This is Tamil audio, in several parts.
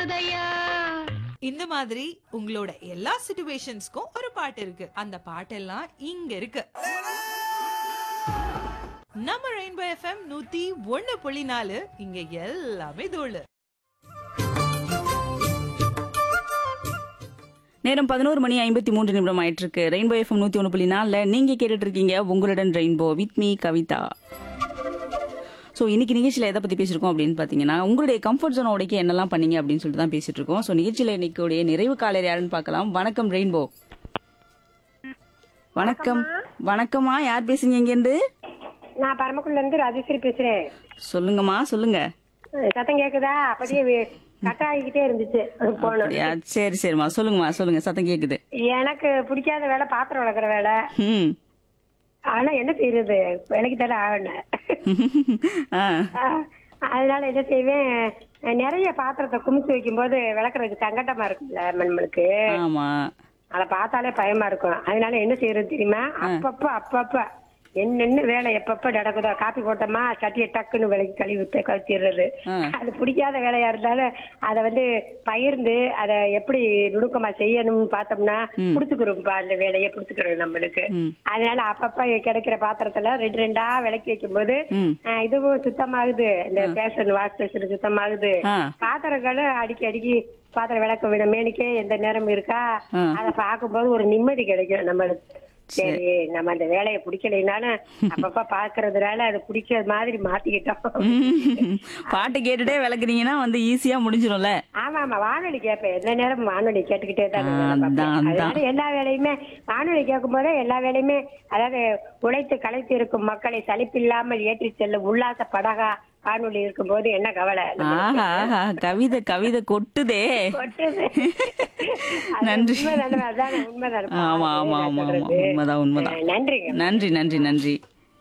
கேக்குதையா இந்த மாதிரி உங்களோட எல்லா சிச்சுவேஷன்ஸ்க்கும் ஒரு பாட்டு இருக்கு அந்த பாட்டெல்லாம் இங்க இருக்கு நம்ம ரெயின்போ எஃப்எம் நூத்தி ஒண்ணு புள்ளி நாலு இங்க எல்லாமே தோழு நேரம் பதினோரு மணி ஐம்பத்தி மூன்று நிமிடம் ஆயிட்டு இருக்கு ரெயின்போ எஃப்எம் நூத்தி ஒன்று புள்ளி நாலில் நீங்க கேட்டுட்டு இருக்கீங்க உங்களுடன் rainbow with me Kavitha so இன்னைக்கு நிகழ்ச்சியில் எதை பத்தி பேசியிருக்கோம் அப்படின்னு பார்த்தீங்கன்னா உங்களுடைய கம்ஃபர்ட் ஜோன் உடைக்க என்னெல்லாம் பண்ணீங்க அப்படின்னு சொல்லிட்டு தான் பேசிட்டு இருக்கோம் ஸோ நிகழ்ச்சியில் இன்னைக்குடைய நிறைவு காலையர் யாருன்னு பார்க்கலாம் வணக்கம் ரெயின்போ வணக்கம் வணக்கம்மா யார் பேசுறீங்க இங்கேருந்து நான் பரமக்குள்ள இருந்து ராஜேஸ்வரி பேசுறேன் சொல்லுங்கம்மா சொல்லுங்க அஹ் சத்தம் கேக்குதா அப்படியே கட் ஆகிக்கிட்டே இருந்துச்சு போன அப்படியா சரி சரிம்மா சொல்லுங்கம்மா சொல்லுங்க சத்தம் கேக்குது எனக்கு பிடிக்காத வேலை பாத்திரம் வளர்க்குற வேலை ம் ஆனா என்ன செய்யறது வேலைக்கு தர ஆகணும் ஆ அஹ் அதனால என்ன செய்வேன் நிறைய பாத்திரத்தை குமிச்சு வைக்கும்போது விளக்குறதுக்கு சங்கட்டமா இருக்குல்ல நம்மளுக்கு ஆமா அதை பார்த்தாலே பயமா இருக்கும் அதனால என்ன செய்யறது தெரியுமா அப்பப்ப அப்பப்ப என்னென்ன வேலை எப்பப்ப நடக்குதோ காப்பி போட்டோமா சட்டியை டக்குன்னு விலைக்கு கழுவி கழிச்சிடுறது ஆ. அது பிடிக்காத வேலையா இருந்தாலும் அதை வந்து பகிர்ந்து அதை எப்படி நுணுக்கமா செய்யணும்னு பார்த்தோம்னா புடிச்சுக்கிறோம்ப்பா அந்த வேலையை புடிச்சுக்கிறோம் நம்மளுக்கு ம். அதனால அப்பப்ப கிடைக்கிற பாத்திரத்துல ரெண்டு ரெண்டா விளக்கி வைக்கும்போது ம். ஆ, இதுவும் சுத்தமாகுது இந்த பேஷன் வாஷ் பேஷன் சுத்தமாகுது ஆ. பாத்திரங்களும் அடிக்கி அடிக்கி பாத்திரம் விளக்க விட மேனிக்கே எந்த நேரம் இருக்கா ஆ. அதை பார்க்கும்போது ஒரு நிம்மதி கிடைக்கும் நம்மளுக்கு சரி நம்ம அந்த வேலையை பிடிக்கலைனாலும் அப்பப்ப பாக்குறதுனால அது பிடிக்கிற மாதிரி மாத்திக்கிட்டோம் ம். பாட்டு கேட்டுட்டே விளக்குறீங்கன்னா வந்து ஈஸியா முடிஞ்சிடும்ல ஆமா ஆமா வானொலி கேட்பேன் எந்த நேரம் வானொலி கேட்டுக்கிட்டே தான் ஆ, வேலை பார்ப்பேன். அதான், அதான். அதனால எல்லா வேலையுமே வானொலி கேட்கும் போதே எல்லா வேலையுமே அதாவது உழைத்து களைத்து இருக்கும் மக்களை சலிப்பில்லாமல் ஏற்றி செல்லும் உல்லாச படகா வானொலி இருக்கும்போது என்ன கவலை ஆஹா ஆஹா கவிதை கவிதை கொட்டுதே கொட்டுது. அது நன்றி. உண்மைதானே? அதானே உண்மைதானே? ஆமா ஆமா நான் ஆமா ஆமா சொல்றது. உண்மைதான் உண்மைதான் அஹ் நன்றிங்க நன்றி நன்றி நன்றி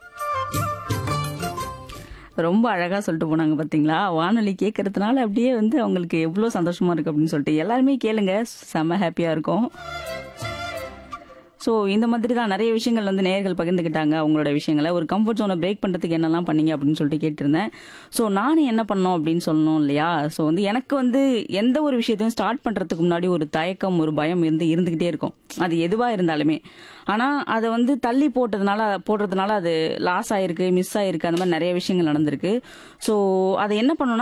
ரொம்ப அழகா சொல்லிட்டு போனாங்க பாத்தீங்களா வானொலி கேட்கறதுனால அப்படியே வந்து அவங்களுக்கு எவ்வளவு சந்தோஷமா இருக்கு அப்படின்னு சொல்லிட்டு எல்லாருமே கேளுங்க செம்ம ஹாப்பியா இருக்கும் ஸோ இந்த மாதிரி தான் நிறைய விஷயங்கள் வந்து நேயர்கள் பகிர்ந்துக்கிட்டாங்க அவங்களோட விஷயங்களை ஒரு கம்ஃபர்ட் ஜோனை பிரேக் பண்ணுறதுக்கு என்னெல்லாம் பண்ணீங்க அப்படின்னு சொல்லிட்டு கேட்டிருந்தேன் ஸோ நானும் என்ன பண்ணோம் அப்படின்னு சொல்லணும் இல்லையா ஸோ வந்து எனக்கு வந்து எந்த ஒரு விஷயத்தையும் ஸ்டார்ட் பண்ணுறதுக்கு முன்னாடி ஒரு தயக்கம் ஒரு பயம் இருந்து இருந்துக்கிட்டே இருக்கும் அது எதுவாக இருந்தாலுமே ஆனால் அதை வந்து தள்ளி போட்டதுனால போடுறதுனால அது லாஸ் ஆயிருக்கு மிஸ் ஆயிருக்கு அந்த மாதிரி நிறைய விஷயங்கள் நடந்திருக்கு ஸோ அதை என்ன பண்ணணும்னா